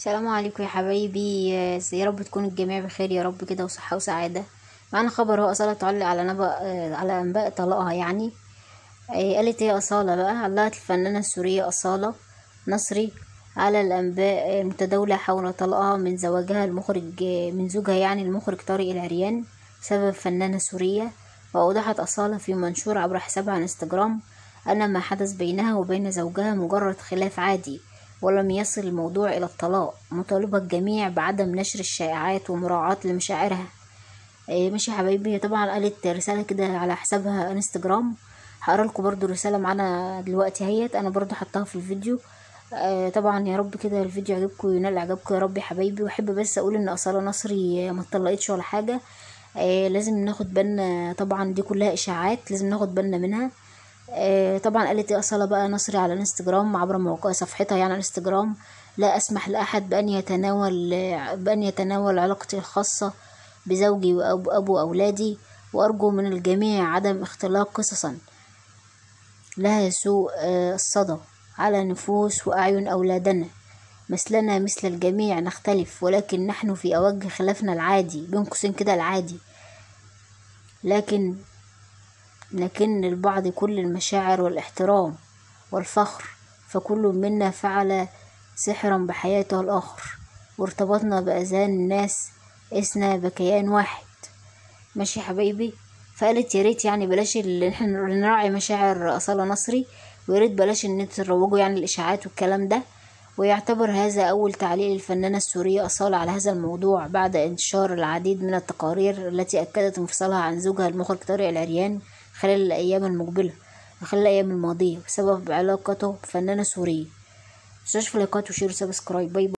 السلام عليكم يا حبايبي يا رب تكون الجميع بخير يا رب كده وصحة وسعادة معانا خبر هو أصالة تعلق على نبأ على أنباء طلاقها يعني قالت ايه أصالة بقى علقت الفنانة السورية أصالة نصري على الأنباء المتداولة حول طلاقها من زواجها المخرج من زوجها يعني المخرج طارق العريان بسبب فنانة سورية وأوضحت أصالة في منشور عبر حسابها على انستجرام أن ما حدث بينها وبين زوجها مجرد خلاف عادي ولم يصل الموضوع إلى الطلاق مطالبة الجميع بعدم نشر الشائعات ومراعاة لمشاعرها إيه ماشي يا حبايبي طبعا قالت رسالة كده على حسابها انستجرام هقرا لكم برضو الرسالة معانا دلوقتي اهيت انا برضو حطاها في الفيديو آه طبعا يا رب كده الفيديو يعجبكم وينال اعجابكم يا رب يا حبايبي واحب بس اقول ان اصالة نصري ما اتطلقتش ولا حاجة آه لازم ناخد بالنا طبعا دي كلها اشاعات لازم ناخد بالنا منها آه طبعا قالت ايه اصاله بقى نصري على الانستجرام عبر موقع صفحتها يعني على الانستجرام لا اسمح لاحد بان يتناول بان يتناول علاقتي الخاصه بزوجي وابو أبو اولادي وارجو من الجميع عدم اختلاق قصصا لها سوء الصدى على نفوس واعين اولادنا مثلنا مثل الجميع نختلف ولكن نحن في اوجه خلافنا العادي بين قوسين كده العادي لكن لكن للبعض كل المشاعر والاحترام والفخر فكل منا فعل سحرا بحياته الآخر وارتبطنا بأذان الناس إسنا بكيان واحد ماشي يا حبايبي فقالت يا ريت يعني بلاش اللي احنا نراعي مشاعر أصالة نصري وياريت بلاش ان تروجوا يعني الإشاعات والكلام ده ويعتبر هذا أول تعليق للفنانة السورية أصالة على هذا الموضوع بعد انتشار العديد من التقارير التي أكدت انفصالها عن زوجها المخرج طارق العريان خلال الأيام المقبلة خلال الأيام الماضية بسبب علاقته بفنانة سورية متنسوش في لايكات وشير وسبسكرايب باي باي